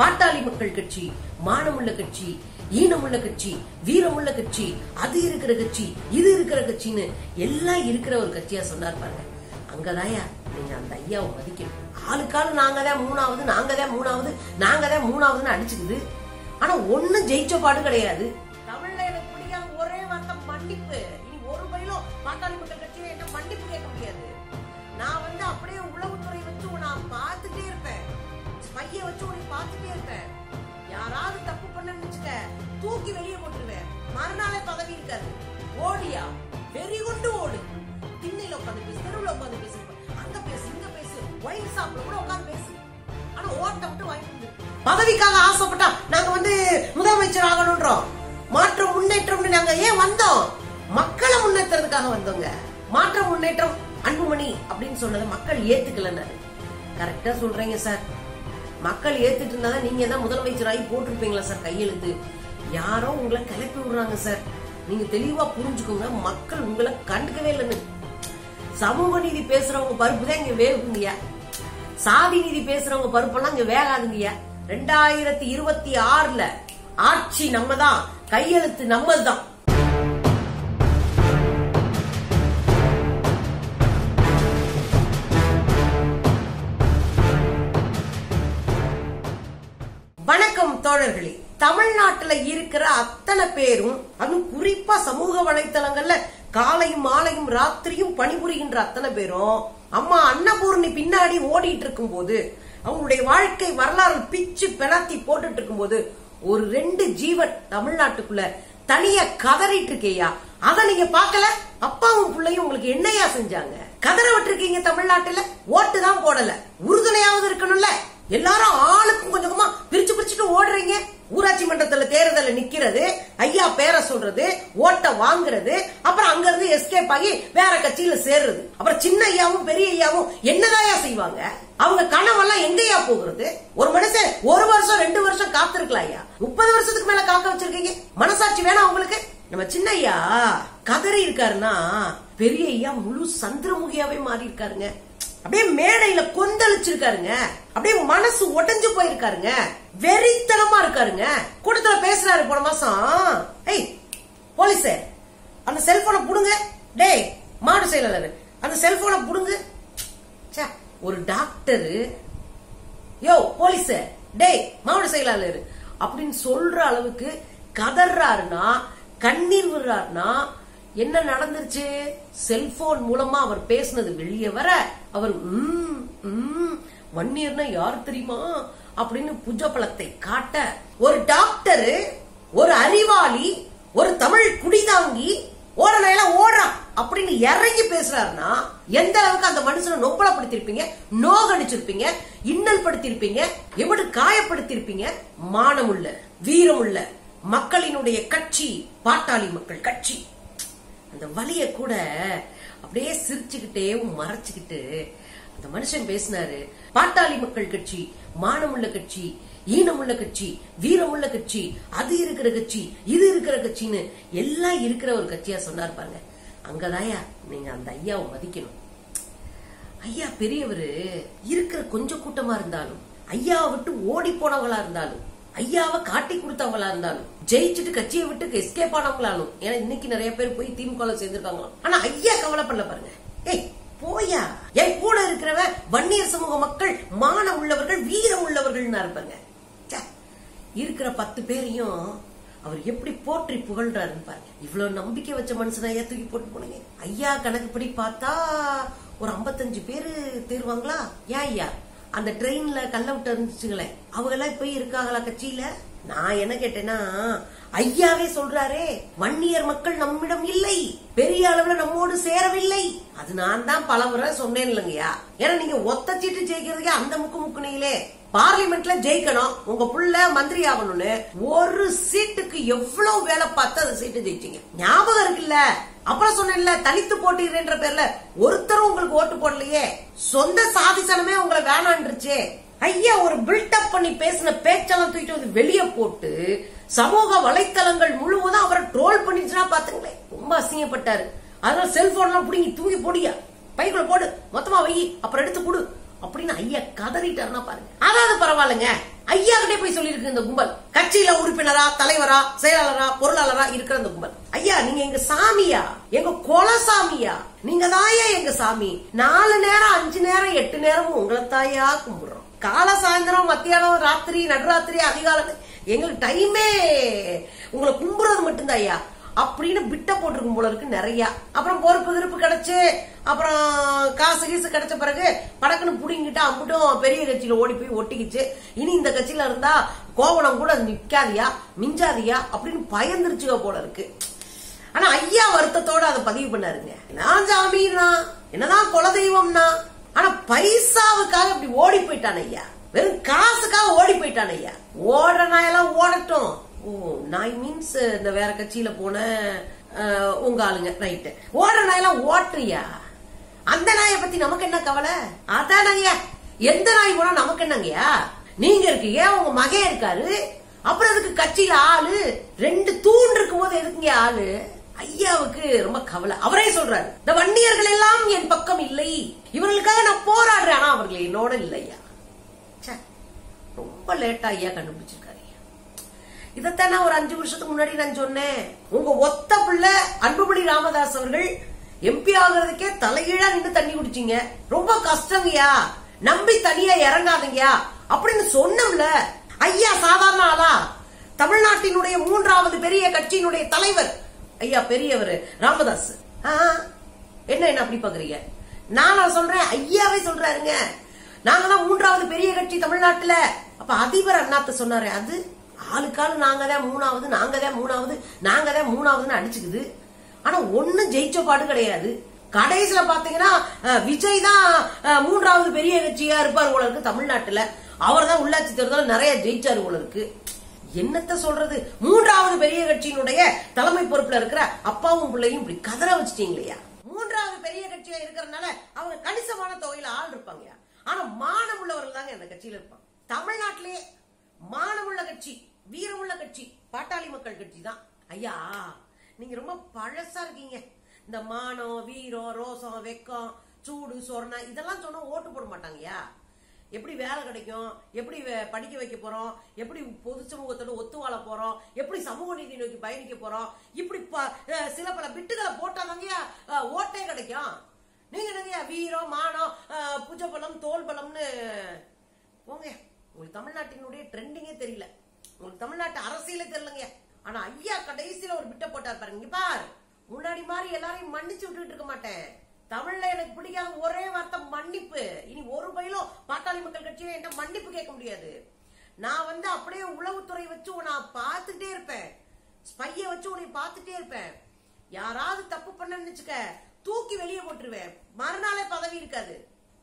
பாட்டாளி மக்கள் கட்சி மானமுள்ள கட்சி ஈனமுள்ள கட்சி வீரமுள்ள கட்சி அது இருக்கிற கட்சி இது இருக்கிற கட்சின்னு எல்லாம் இருக்கிற ஒரு கட்சியா சொன்னார் பாருங்க அங்கதாயா நீங்க அந்த ஐயாவை மதிக்கணும் ஆளுக்காலும் நாங்க தான் மூணாவது நாங்க தான் மூணாவது நாங்க தான் மூணாவதுன்னு அடிச்சுக்குது ஆனா ஒண்ணும் ஜெயிச்ச பாடு கிடையாது தமிழ்ல எனக்கு பிடிக்காம ஒரே வார்த்தை மன்னிப்பு இனி ஒரு பயிலும் பாட்டாளி மக்கள் கட்சியில என்ன மன்னிப்பு கேட்க முடியாது நான் வந்து அப்படியே உளவுத்துறை வச்சு நான் பார்த்துட்டே இருப்பேன் பைய வச்சு உன்னை பார்த்துட்டே இருப்பேன் யாராவது தப்பு பண்ணன்னு வச்சுக்க தூக்கி வெளியே போட்டுருவேன் மறுநாளே பதவி இருக்காது ஓடியா வெறி கொண்டு ஓடு திண்ணையில உட்காந்து பேசு தெருவுல உட்காந்து பேசு அங்க பேசு இங்க பேசு ஒயின் ஷாப்ல கூட உட்காந்து பேசு ஆனா ஓட்ட விட்டு வாங்கிட்டு வந்து. பதவிக்காக ஆசைப்பட்டா நாங்க வந்து முதலமைச்சர் ஆகணும்ன்றோம் மாற்றம் முன்னேற்றம்னு நாங்க ஏன் வந்தோம் மக்களை முன்னேற்றதுக்காக வந்தோங்க மாற்றம் முன்னேற்றம் அன்புமணி அப்படின்னு சொன்னதை மக்கள் ஏத்துக்கலன்னாரு கரெக்டா சொல்றீங்க சார் மக்கள் ஏத்துட்டு இருந்தா நீங்க தான் முதலமைச்சராகி போட்டிருப்பீங்களா சார் கையெழுத்து யாரோ உங்களை கிளப்பி விடுறாங்க சார் நீங்க தெளிவா புரிஞ்சுக்கோங்க மக்கள் உங்களை கண்டுக்கவே இல்லைன்னு சமூக நீதி பேசுறவங்க பருப்பு தான் இங்க வேகுங்கய்யா சாதி நீதி பேசுறவங்க பருப்பெல்லாம் இங்க வேகாதுங்கய்யா ரெண்டாயிரத்தி இருபத்தி ஆறுல ஆட்சி நம்ம தான் கையெழுத்து நம்மது தான் வணக்கம் தோழர்களே தமிழ்நாட்டுல இருக்கிற அத்தனை பேரும் அதுவும் குறிப்பா சமூக வலைத்தளங்கள்ல காலையும் மாலையும் ராத்திரியும் பணிபுரிகின்ற அத்தனை பேரும் அம்மா அன்னபூர்ணி பின்னாடி ஓடிட்டு இருக்கும் போது அவங்களுடைய வாழ்க்கை வரலாறு பிச்சு பெணாத்தி போட்டுட்டு இருக்கும் போது ஒரு ரெண்டு ஜீவன் தமிழ்நாட்டுக்குள்ள தனியா கதறிட்டு இருக்கேயா அத நீங்க பார்க்கல அப்பாவும் பிள்ளையும் உங்களுக்கு என்னையா செஞ்சாங்க கதற விட்டுருக்கீங்க தமிழ்நாட்டுல ஓட்டு தான் போடல உறுதுணையாவது இருக்கணும்ல எல்லாரும் ஆளுக்கும் கொஞ்சம் கொஞ்சமா பிரிச்சு பிரிச்சுட்டு ஓடுறீங்க ஊராட்சி மன்றத்துல தேர்தல நிக்கிறது ஐயா பேரை சொல்றது ஓட்ட வாங்குறது அப்புறம் அங்க இருந்து எஸ்கேப் ஆகி வேற கட்சியில சேர்றது அப்புறம் சின்ன ஐயாவும் பெரிய ஐயாவும் என்னதாயா செய்வாங்க அவங்க கனவெல்லாம் எங்கயா போகிறது ஒரு மனுஷன் ஒரு வருஷம் ரெண்டு வருஷம் காத்திருக்கலாம் ஐயா முப்பது வருஷத்துக்கு மேல காக்க வச்சிருக்கீங்க மனசாட்சி வேணாம் உங்களுக்கு நம்ம சின்ன ஐயா கதறி இருக்காருன்னா பெரிய ஐயா முழு சந்திரமுகியாவே மாறி இருக்காருங்க அப்படியே மேடையில கொந்தளிச்சிருக்காருங்க அப்படியே மனசு உடைஞ்சு போயிருக்காருங்க வெறித்தனமா இருக்காருங்க கூட்டத்துல பேசுறாரு போன மாசம் ஏய் போலீஸே அந்த செல்போனை புடுங்க டேய் மாடு செயலாளர் அந்த செல்போனை புடுங்க ச்சே, ஒரு டாக்டர் யோ போலீஸ் டேய் மாவட்ட செயலாளர் அப்படின்னு சொல்ற அளவுக்கு கதறாருன்னா கண்ணீர் விடுறாருன்னா என்ன நடந்துருச்சு செல்போன் மூலமா அவர் பேசுனது வெளியே வர அவர் ம், ம், வன்னியர்னா யார் தெரியுமா அப்படின்னு புஜபலத்தை காட்ட ஒரு டாக்டர் ஒரு அறிவாளி ஒரு தமிழ் குடிதாங்கி ஓடனையில ஓடுறான் அப்படின்னு இறங்கி பேசுறாருன்னா எந்த அளவுக்கு அந்த மனுஷனை நொப்பலப்படுத்திருப்பீங்க நோகடிச்சிருப்பீங்க இன்னல் படுத்திருப்பீங்க எப்படி காயப்படுத்திருப்பீங்க மானமுள்ள வீரமுள்ள மக்களினுடைய கட்சி பாட்டாளி மக்கள் கட்சி அந்த வலிய கூட அப்படியே சிரிச்சுக்கிட்டே மறைச்சுக்கிட்டு அந்த மனுஷன் பேசினாரு பாட்டாளி மக்கள் கட்சி மானமுள்ள கட்சி ஈனமுள்ள கட்சி வீரமுள்ள கட்சி அது இருக்கிற கட்சி இது இருக்கிற கட்சின்னு எல்லாம் இருக்கிற ஒரு கட்சியா சொன்னார் பாருங்க அங்கதாயா நீங்க அந்த ஐயாவை மதிக்கணும் ஐயா பெரியவரு இருக்கிற கொஞ்சம் கூட்டமா இருந்தாலும் ஐயாவை விட்டு ஓடி போனவங்களா இருந்தாலும் ஐயாவை காட்டி கொடுத்தவங்களா இருந்தாலும் ஜெயிச்சுட்டு கட்சியை விட்டு எஸ்கேப் ஆனவங்களாலும் ஏன்னா இன்னைக்கு நிறைய பேர் போய் திமுக சேர்ந்திருக்காங்களாம் ஆனா ஐயா கவலைப்படல பாருங்க ஏய் போயா என் கூட இருக்கிறவன் வன்னியர் சமூக மக்கள் மான உள்ளவர்கள் வீரம் உள்ளவர்கள் இருப்பாங்க ச்சே, இருக்கிற பத்து பேரையும் அவர் எப்படி போற்றி புகழ்றாருன்னு பாருங்க இவ்வளவு நம்பிக்கை வச்ச மனுஷனை ஐயா தூக்கி போட்டு போனீங்க ஐயா கணக்குப்படி பார்த்தா ஒரு 55 பேரு தேர்வாங்களா ஏன் ஐயா அந்த ட்ரெயின்ல கல்ல விட்டு இருந்துச்சுங்களே அவங்க எல்லாம் இப்ப இருக்காங்களா கட்சியில நான் என்ன கேட்டேன்னா ஐயாவே சொல்றாரே வன்னியர் மக்கள் நம்மிடம் இல்லை பெரிய அளவுல நம்மோடு சேரவில்லை அது நான் தான் பல முறை சொன்னேன் இல்லைங்கய்யா ஏன்னா நீங்க ஒத்த சீட்டு ஜெயிக்கிறதுக்கே அந்த முக்கு முக்குனீங்களே பார்லிமெண்ட்ல ஜெயிக்கணும் உங்க புள்ள மந்திரி ஆகணும்னு ஒரு சீட்டுக்கு எவ்வளவு வேலை பார்த்து அந்த சீட்டு ஜெயிச்சீங்க ஞாபகம் இருக்குல்ல அப்புறம் சொன்னேன்ல தனித்து போட்டிடுறேன்ற பேர்ல ஒருத்தரும் உங்களுக்கு ஓட்டு போடலையே சொந்த சாதிசனமே உங்களை வேணான்றுச்சே ஐயா ஒரு பில்டப் பண்ணி பேசின பேச்செல்லாம் தூக்கிட்டு வந்து வெளியே போட்டு சமூக வலைத்தளங்கள் முழுவதும் அவரை ட்ரோல் பண்ணிச்சுன்னா பாத்துங்களேன் ரொம்ப அசிங்கப்பட்டாரு அதனால செல்போன்லாம் புடிங்கி தூங்கி போடியா பைக்குள்ள போடு மொத்தமா வை அப்புறம் எடுத்து கொடு அப்படின்னு ஐயா கதறிட்டாருன்னா பாருங்க அதாவது பரவாயில்லைங்க ஐயா கிட்டே போய் சொல்லியிருக்கு இந்த கும்பல் கட்சியில உறுப்பினரா தலைவரா செயலாளரா பொருளாளரா இருக்கிற இந்த கும்பல் ஐயா நீங்க எங்க சாமியா எங்க குலசாமியா நீங்க தாயா எங்க சாமி நாலு நேரம் அஞ்சு நேரம் எட்டு நேரமும் உங்களை தாயா கும்பிடுறோம் கால சாயந்தரம் மத்தியானம் ராத்திரி நடுராத்திரி அதிகாலம் எங்களுக்கு டைமே உங்களை கும்புறது மட்டும்தான் ஐயா அப்படின்னு பிட்ட போட்டிருக்கும் போல இருக்கு நிறைய அப்புறம் பொறுப்பு கிருப்பு கிடைச்சு அப்புறம் காசு கீசு கிடைச்ச பிறகு படக்குன்னு புடிங்கிட்டு அம்புட்டும் பெரிய கட்சியில ஓடி போய் ஒட்டிக்கிச்சு இனி இந்த கட்சியில இருந்தா கோவணம் கூட அது நிக்காதியா மிஞ்சாதியா அப்படின்னு பயந்துருச்சுக போல இருக்கு ஆனா ஐயா வருத்தத்தோட அதை பதிவு பண்ணாருங்க நான் ஜாமீனா என்னதான் குலதெய்வம்னா ஆனா பைசாவுக்காக இப்படி ஓடி போயிட்டான் ஐயா வெறும் காசுக்காக ஓடி போயிட்டான் ஐயா ஓடுற நாயெல்லாம் ஓடட்டும் ஓ நாய் மீன்ஸ் இந்த வேற கட்சியில போன அஹ், உங்க ஆளுங்க ரைட்டு ஓடுற நாயெல்லாம் ஓட்டுறியா அந்த நாயை பத்தி நமக்கு என்ன கவலை அதான் ஐயா எந்த நாய் போனா நமக்கு என்னங்கய்யா நீங்க இருக்கீங்க உங்க மகன் இருக்காரு அப்புறம் அதுக்கு கட்சியில ஆளு ரெண்டு தூண் இருக்கும் போது எதுக்குங்க ஆளு ஐயாவுக்கு ரொம்ப கவலை அவரே சொல்றாரு இந்த வன்னியர்கள் எல்லாம் என் பக்கம் இல்லை இவர்களுக்காக நான் போராடுறேன் ஆனா அவர்கள் என்னோட இல்லையா ச்சே, ரொம்ப லேட்டா ஐயா கண்டுபிடிச்சிருக்காரு ஐயா. இதைத்தான் நான் ஒரு அஞ்சு வருஷத்துக்கு முன்னாடி நான் சொன்னேன் உங்க ஒத்த பிள்ளை அன்புமணி ராமதாஸ் அவர்கள் எம்பி ஆகுறதுக்கே தலைகீழா நின்று தண்ணி குடிச்சீங்க ரொம்ப கஷ்டங்கய்யா நம்பி தனியா இறங்காதீங்கயா அப்படின்னு சொன்னோம்ல ஐயா சாதாரண ஆளா தமிழ்நாட்டினுடைய மூன்றாவது பெரிய கட்சியினுடைய தலைவர் ஐயா பெரியவர் ராமதாஸ் ஆ, என்ன என்ன அப்படி பாக்குறீங்க நானா சொல்றேன் ஐயாவே சொல்றாருங்க நாங்க தான் மூன்றாவது பெரிய கட்சி தமிழ்நாட்டுல அப்ப அதிபர் அண்ணாத்த சொன்னாரு அது ஆளுக்காளு நாங்க தான் மூணாவது நாங்க தான் மூணாவது நாங்க தான் மூணாவதுன்னு அடிச்சுக்குது ஆனா ஒண்ணும் ஜெயிச்ச பாடு கிடையாது கடைசியில பாத்தீங்கன்னா அஹ், விஜய் தான் அஹ், மூன்றாவது பெரிய கட்சியா இருப்பார் போல இருக்கு தமிழ்நாட்டுல அவர் தான் உள்ளாட்சி தேர்தல் நிறைய ஜெயிச்சாரு போல இருக்கு என்னத்த சொல்றது மூன்றாவது பெரிய கட்சியினுடைய தலைமை பொறுப்புல இருக்கிற அப்பாவும் பிள்ளையும் இப்படி கதற வச்சுட்டீங்களா மூன்றாவது பெரிய கட்சியா இருக்கிறதுனால அவங்க கணிசமான தொகையில ஆள் இருப்பாங்க ஆனா மானம் உள்ளவர்கள் தாங்க அந்த கட்சியில இருப்பாங்க தமிழ்நாட்டிலேயே மானமுள்ள கட்சி வீரமுள்ள கட்சி பாட்டாளி மக்கள் கட்சி தான் ஐயா நீங்க ரொம்ப பழசா இருக்கீங்க இந்த மானம் வீரம் ரோசம் வெக்கம் சூடு சொரணை இதெல்லாம் சொன்னா ஓட்டு போட மாட்டாங்கய்யா எப்படி வேலை கிடைக்கும் எப்படி வே- படிக்க வைக்க போறோம் எப்படி பொது சமூகத்தோட ஒத்து வாழ போறோம் எப்படி சமூக நீதி நோக்கி பயணிக்க போறோம் இப்படி ப- அஹ் சில பல பிட்டுகளை போட்டாதாங்கய்யா அஹ், ஓட்டே கிடைக்கும் நீங்க என்னங்கய்யா வீரம் மானம் அஹ், புஜபலம் தோல் பலம்னு போங்க உங்களுக்கு தமிழ்நாட்டினுடைய ட்ரெண்டிங்கே தெரியல உங்களுக்கு தமிழ்நாட்டு அரசியலே தெரியலங்க ஆனா ஐயா கடைசியில ஒரு பிட்ட போட்டார் பாருங்க இங்க பார் முன்னாடி மாதிரி எல்லாரையும் மன்னிச்சு விட்டுட்டு இருக்க மாட்டேன் தமிழ்ல எனக்கு பிடிக்காத ஒரே வார்த்தை மன்னிப்பு இனி ஒரு பயிலும் பாட்டாளி மக்கள் கட்சியில என்ன மன்னிப்பு கேட்க முடியாது நான் வந்து அப்படியே உளவுத்துறை வச்சு உன்னை பார்த்துட்டே இருப்பேன் ஸ்பைய வச்சு உன்னை பார்த்துட்டே இருப்பேன் யாராவது தப்பு பண்ணன்னு வச்சுக்க தூக்கி வெளியே போட்டுருவேன் மறுநாளே பதவி இருக்காது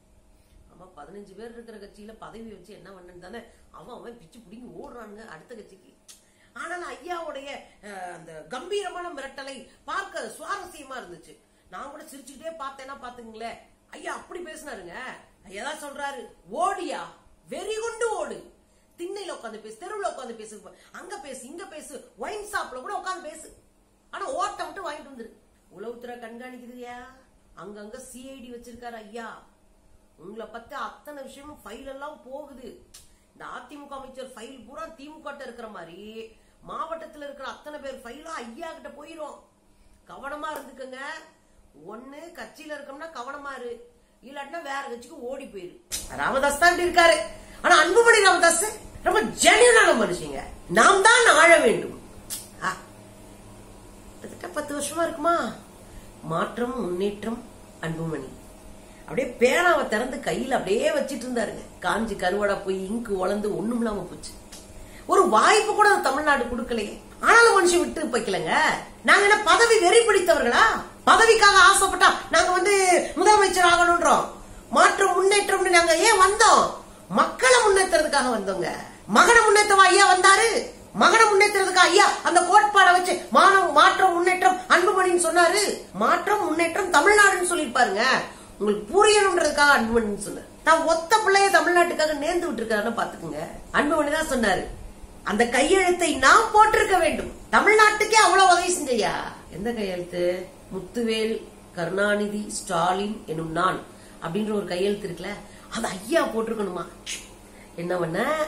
ஆமா பதினஞ்சு பேர் இருக்கிற கட்சியில பதவி வச்சு என்ன பண்ணு தானே அவன் அவன் பிச்சு பிடிங்கி ஓடுறானுங்க அடுத்த கட்சிக்கு ஆனால் ஐயாவுடைய அஹ், அந்த கம்பீரமான மிரட்டலை பார்க்க சுவாரஸ்யமா இருந்துச்சு நான் கூட சிரிச்சுக்கிட்டே பார்த்தேன்னா பாத்துங்களேன் ஐயா அப்படி பேசினாருங்க ஐயா தான் சொல்றாரு ஓடியா வெறி கொண்டு ஓடு திண்ணையில உட்காந்து பேசு தெருவுல உட்காந்து பேசு அங்க பேசு இங்க பேசு ஒயின் ஷாப்ல கூட உட்காந்து பேசு ஆனா ஓட்ட விட்டு வாங்கிட்டு வந்துரு உளவுத்துறை கண்காணிக்குதுயா அங்கங்க சிஐடி வச்சிருக்காரு ஐயா உங்களை பத்தி அத்தனை விஷயமும் ஃபைல் எல்லாம் போகுது இந்த அதிமுக அமைச்சர் ஃபைல் பூரா திமுக ட்ட இருக்கிற மாதிரி மாவட்டத்துல இருக்கிற அத்தனை பேர் ஃபைலும் ஐயா கிட்ட போயிரும் கவனமா இருந்துக்கங்க ஒண்ணு கட்சியில இருக்கோம்னா கவனமா இரு இல்லாட்டினா வேற கட்சிக்கு ஓடி போயிரு ராமதாஸ் தான் இப்படி இருக்காரு ஆனா அன்புமணி ராமதாஸ் ரொம்ப ஜெனியனான மனுஷங்க நாம் தான் ஆழ வேண்டும் ஆ, கிட்டத்தட்ட பத்து வருஷமா இருக்குமா மாற்றம் முன்னேற்றம் அன்புமணி அப்படியே பேனாவை திறந்து கையில அப்படியே வச்சிட்டு இருந்தாருங்க காஞ்சி கருவாடா போய் இங்கு வளர்ந்து ஒண்ணும் இல்லாம போச்சு ஒரு வாய்ப்பு கூட அந்த தமிழ்நாடு கொடுக்கலையே ஆனாலும் மனுஷன் விட்டு வைக்கலங்க நாங்க என்ன பதவி வெறி பிடித்தவர்களா பதவிக்காக ஆசைப்பட்டா நாங்க வந்து முதலமைச்சர் ஆகணும்ன்றோம் மாற்றம் முன்னேற்றம்னு நாங்க ஏன் வந்தோம் மக்களை முன்னேற்றுறதுக்காக வந்தோங்க மகனை முன்னேற்றவா ஐயா வந்தாரு மகனை முன்னேற்றுறதுக்கு ஐயா அந்த கோட்பாடை வச்சு மானம் மாற்றம் முன்னேற்றம் அன்புமணின்னு சொன்னாரு மாற்றம் முன்னேற்றம் தமிழ்நாடுன்னு சொல்லிருப்பாருங்க உங்களுக்கு புரியணும்ன்றதுக்காக அன்புமணின்னு சொன்னாரு நான் ஒத்த பிள்ளைய தமிழ்நாட்டுக்காக நேர்ந்து விட்டுருக்காருன்னு பாத்துக்குங்க அன்புமணி தான் சொன்னாரு அந்த கையெழுத்தை நாம் போட்டிருக்க வேண்டும் தமிழ்நாட்டுக்கே அவ்வளவு உதவி செஞ்சையா எந்த கையெழுத்து முத்துவேல் கருணாநிதி ஸ்டாலின் எனும் நான் அப்படின்ற ஒரு கையெழுத்து இருக்குல்ல அது ஐயா போட்டிருக்கணுமா என்ன பண்ண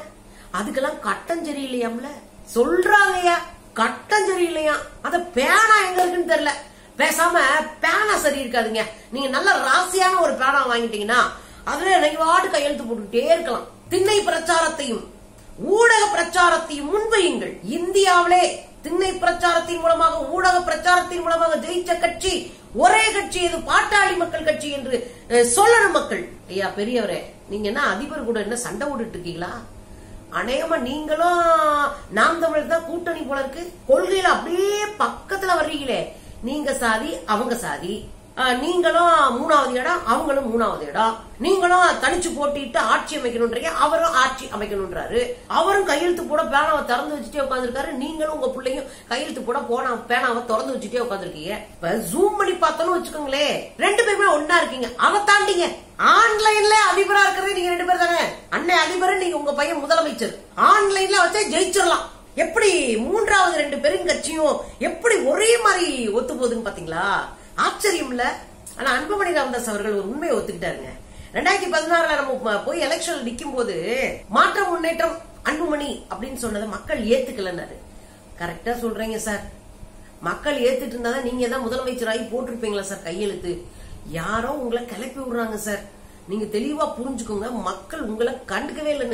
அதுக்கெல்லாம் கட்டம் சரியில்லையாம்ல சொல்றாங்கய்யா கட்டம் சரியில்லையா அத பேனா எங்க இருக்குன்னு தெரியல பேசாம பேனா சரி இருக்காதுங்க நீங்க நல்ல ராசியான ஒரு பேனா வாங்கிட்டீங்கன்னா அதுல நெய்வாடு கையெழுத்து போட்டுக்கிட்டே இருக்கலாம் திண்ணை பிரச்சாரத்தையும் ஊடக பிரச்சாரத்தையும் முன்வையுங்கள் இந்தியாவிலே திண்ணை பிரச்சாரத்தின் மூலமாக ஊடக பிரச்சாரத்தின் மூலமாக ஜெயிச்ச கட்சி ஒரே கட்சி இது பாட்டாளி மக்கள் கட்சி என்று அஹ், சொல்லணும் மக்கள் ஐயா பெரியவரே நீங்க என்ன அதிபர் கூட என்ன சண்டை போட்டுட்டு இருக்கீங்களா அநேகமா நீங்களும் நாம் தமிழர் தான் கூட்டணி போல இருக்கு கொள்கையில அப்படியே பக்கத்துல வர்றீங்களே நீங்க சாதி அவங்க சாதி அஹ், நீங்களும் மூணாவது இடம் அவங்களும் மூணாவது இடம் நீங்களும் தனிச்சு போட்டிட்டு ஆட்சி அமைக்கணும்ன்றீங்க அவரும் ஆட்சி அமைக்கணும்ன்றாரு அவரும் கையெழுத்து போட பேனாவை திறந்து வச்சுட்டே உட்காந்துருக்காரு நீங்களும் உங்க பிள்ளையும் கையெழுத்து போட போனா பேனாவை திறந்து வச்சுட்டே உட்காந்துருக்கீங்க இப்ப ஜூம் பண்ணி பார்த்தோம்னு வச்சுக்கோங்களேன் ரெண்டு பேருமே ஒன்னா இருக்கீங்க அதை தாண்டிங்க ஆன்லைன்ல அதிபரா இருக்கிறது நீங்க ரெண்டு பேர் தானே அண்ணன் அதிபர் நீங்க உங்க பையன் முதலமைச்சர் ஆன்லைன்ல வச்சா ஜெயிச்சிடலாம் எப்படி மூன்றாவது ரெண்டு பெருங்கட்சியும் எப்படி ஒரே மாதிரி ஒத்து போகுதுன்னு பாத்தீங்களா ஆச்சரியம் இல்ல ஆனா அன்புமணி ராமதாஸ் அவர்கள் ஒரு உண்மையை ஒத்துக்கிட்டாருங்க ரெண்டாயிரத்தி பதினாறுல நம்ம ப- போய் எலெக்ஷன் நிக்கும் போது மாற்றம் முன்னேற்றம் அன்புமணி அப்படின்னு சொன்னதை மக்கள் ஏத்துக்கலன்னாரு கரெக்டா சொல்றீங்க சார் மக்கள் ஏத்துட்டு இருந்தாதான் நீங்க தான் முதலமைச்சராகி போட்டிருப்பீங்களா சார் கையெழுத்து யாரோ உங்களை கிளப்பி விடுறாங்க சார் நீங்க தெளிவா புரிஞ்சுக்கோங்க மக்கள் உங்களை கண்டுக்கவே இல்லைன்னு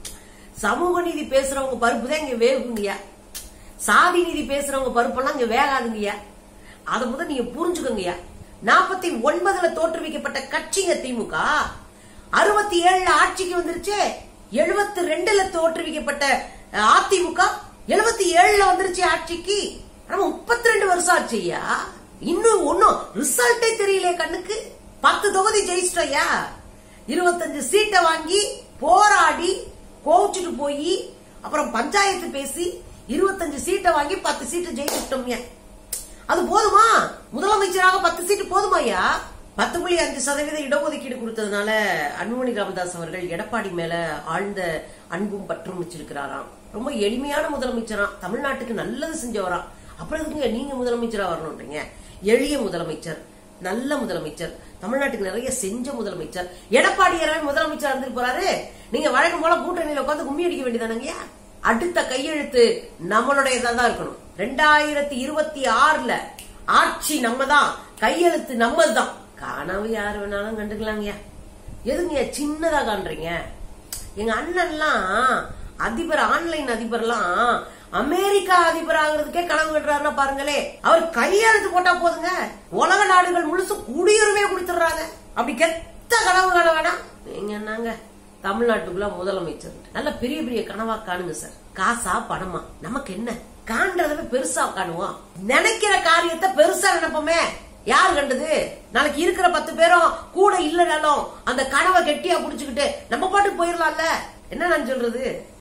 சமூக நீதி பேசுறவங்க பருப்பு தான் இங்க வேகுங்கய்யா சாதி நீதி பேசுறவங்க பருப்பெல்லாம் இங்க வேகாதுங்கய்யா அத முதல் நீங்க புரிஞ்சுக்கோங்கய்யா நாற்பத்தி ஒன்பதுல தோற்றுவிக்கப்பட்ட கட்சிங்க திமுக அறுபத்தி ஏழுல ஆட்சிக்கு வந்துருச்சு எழுபத்தி ரெண்டுல தோற்றுவிக்கப்பட்ட அஹ், அதிமுக எழுபத்தி ஏழுல வந்துருச்சு ஆட்சிக்கு ஆனா முப்பத்தி ரெண்டு வருஷம் ஆச்சுய்யா இன்னும் ஒன்னும் ரிசல்ட்டே தெரியல கண்ணுக்கு பத்து தொகுதி ஜெயிச்சிட்டோயா இருபத்தஞ்சு சீட்டை வாங்கி போராடி கோவிச்சுட்டு போய் அப்புறம் பஞ்சாயத்து பேசி இருபத்தஞ்சு சீட்டை வாங்கி பத்து சீட்டு ஜெயிச்சுட்டோம்யா அது போதுமா முதலமைச்சராக பத்து சீட்டு போதுமாய்யா பத்து புள்ளி அஞ்சு சதவீத இடஒதுக்கீடு கொடுத்ததுனால அன்புமணி ராமதாஸ் அவர்கள் எடப்பாடி மேல ஆழ்ந்த அன்பும் பற்றும் வச்சிருக்கிறாராம் ரொம்ப எளிமையான முதலமைச்சராம் தமிழ்நாட்டுக்கு நல்லது செஞ்சவராம் அப்புறம் எதுக்குங்க நீங்க முதலமைச்சரா வரணும்ன்றீங்க எளிய முதலமைச்சர் நல்ல முதலமைச்சர் தமிழ்நாட்டுக்கு நிறைய செஞ்ச முதலமைச்சர் எடப்பாடியாரவே முதலமைச்சர் இருந்துட்டு போறாரு நீங்க வழக்கம் போல கூட்டணியில உட்காந்து கும்மி அடிக்க வேண்டியதானங்கய்யா அடுத்த கையெழுத்து நம்மளுடையதா தான் இருக்கணும் ரெண்டாயிரத்தி இருபத்தி ஆறுல ஆட்சி நம்ம தான் கையெழுத்து நம்மது தான் கனவு யாரு வேணாலும் கண்டுக்கலாங்கய்யா எதுங்க சின்னதா காண்றீங்க எங்க அண்ணன்லாம் அதிபர் ஆன்லைன் அதிபர்லாம் அமெரிக்கா அதிபர் ஆகுறதுக்கே கனவு கட்டுறாருன்னா பாருங்களே அவர் கையெழுத்து போட்டா போதுங்க உலக நாடுகள் முழுசு குடியுரிமையை கொடுத்துடுறாங்க அப்படி கெத்த கனவு காண வேணாம் நீங்க என்னங்க தமிழ்நாட்டுக்குள்ள முதலமைச்சர் நல்ல பெரிய பெரிய கனவா காணுங்க சார் காசா பணமா நமக்கு என்ன காண்றத பெருசா காணுவோம் நினைக்கிற காரியத்தை பெருசா நினைப்போமே யார் கண்டது நாளைக்கு இருக்கிற பத்து பேரும் கூட இல்லனாலும் அந்த கனவை கெட்டியா புடிச்சுக்கிட்டு நம்ம பாட்டுக்கு போயிடலாம்ல என்ன நான் சொல்றது